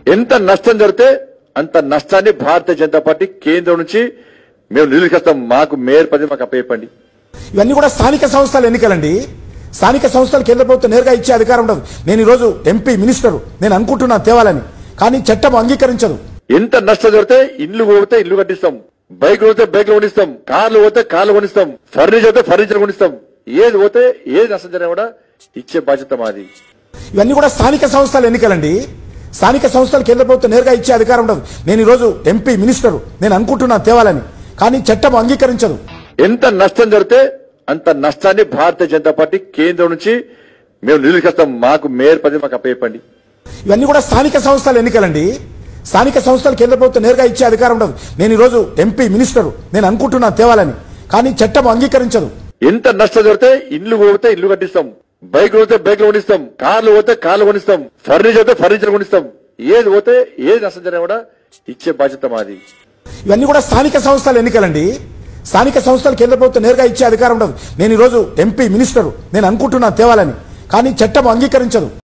ఎంత నష్టం జరిగితే అంత నష్టాన్ని భారతీయ జనతా పార్టీ కేంద్రం నుంచి మేము నిధులకిస్తాం మాకు మేయర్ పదవి మాకు అప్పయ్యండి ఇవన్నీ కూడా స్థానిక సంస్థల ఎన్నికలండి స్థానిక సంస్థలు కేంద్ర ప్రభుత్వం నేరుగా ఇచ్చే అధికారం ఉండదు నేను ఈరోజు ఎంపీ మినిస్టర్ నేను అనుకుంటున్నా తేవాలని కానీ చట్టం అంగీకరించదు ఎంత నష్టం జరిగితే ఇల్లు పోతే ఇల్లు కట్టిస్తాం బైక్ పోతే బైక్లు కొనిస్తాం కార్లు పోతే కార్లు కొనిస్తాం ఫర్నిచర్ పోతే ఫర్నిచర్ కొనిస్తాం ఏది పోతే ఏది నష్టం జరిగినా కూడా ఇచ్చే బాధ్యత మాది ఇవన్నీ కూడా స్థానిక సంస్థల ఎన్నికలండి స్థానిక సంస్థలు కేంద్ర ప్రభుత్వం నేరుగా ఇచ్చే అధికారం ఉండదు నేను ఈరోజు ఎంపీ మినిస్టర్ నేను అనుకుంటున్నా తేవాలని కానీ చట్టం అంగీకరించదు ఎంత నష్టం జరిగితే అంత నష్టాన్ని భారతీయ జనతా పార్టీ కేంద్రం నుంచి మేము నిధులకిస్తాం మాకు మేయర్ పదవి మాకు అప్పయ్యండి ఇవన్నీ కూడా స్థానిక సంస్థల ఎన్నికలండి స్థానిక సంస్థలు కేంద్ర ప్రభుత్వం నేరుగా ఇచ్చే అధికారం ఉండదు నేను ఈరోజు ఎంపీ మినిస్టర్ నేను అనుకుంటున్నా తేవాలని కానీ చట్టం అంగీకరించదు ఎంత నష్టం జరిగితే ఇల్లు పోతే ఇల్లు కట్టిస్తాం బైక్ పోతే బైక్లు కొనిస్తాం కార్లు పోతే కార్లు కొనిస్తాం ఫర్నిచర్ పోతే ఫర్నిచర్ కొనిస్తాం ఏది పోతే ఏది నష్టం జరిగినా కూడా ఇచ్చే బాధ్యత మాది ఇవన్నీ కూడా స్థానిక సంస్థల ఎన్నికలండి స్థానిక సంస్థలు కేంద్ర ప్రభుత్వం నేరుగా ఇచ్చే అధికారం ఉండదు నేను ఈరోజు ఎంపీ మినిస్టర్ నేను అనుకుంటున్నా తేవాలని కానీ చట్టం అంగీకరించదు